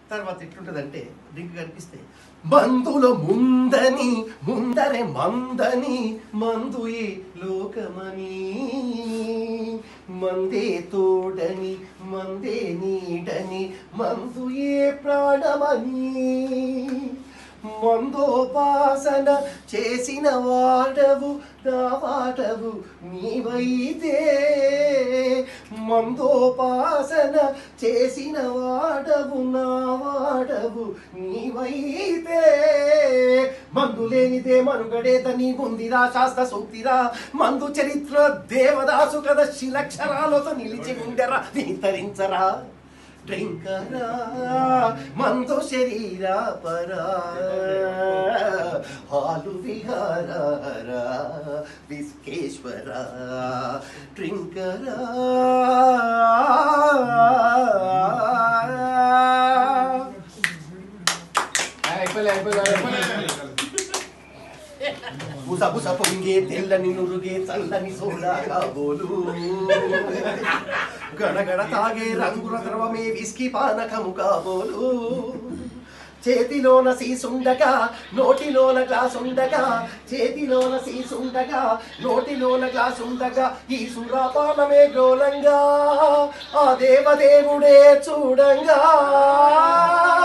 తర్వాత ఎట్లుంటదంటే డ్రింక్ కనిపిస్తే మందుల ముందని ముందరే మందని మందు ఏ లోకమని మందే తోడని మందే నీడని మందు ఏ ప్రాణమని మందోపాసన చేసిన వాడవు నా వాడవు నీవైతే మందోపాసన చేసిన వాడవు నా వాడవు నీవైతే మందు లేనిదే మనుగడేత నీ ముందిరా శాస్త్ర సూక్తిరా మందు చరిత్ర దేవదాసు కదా శిలక్షరాలతో నిలిచి ఉండరా వితరించరా డ్రింకరా మందు శరీర పరా హాలు విహారా విశ్కేశ్వర డ్రింకరా అయిపోలే అయిపోలే అయిపోలే బుస బుస పొంగే తెల్లని నురుగే చల్లని సోడా కాబోలు గడగడ తాగే రంగుల ద్రవమే విస్కీ పానకము కాబోలు చేతిలోన సీసుండగా నోటిలోన గ్లాస్ ఉండగా చేతిలోన సీసుండగా నోటిలోన గ్లాస్ ఉండగా ఈ సురాపానమే గోలంగా ఆ దేవదేవుడే చూడంగా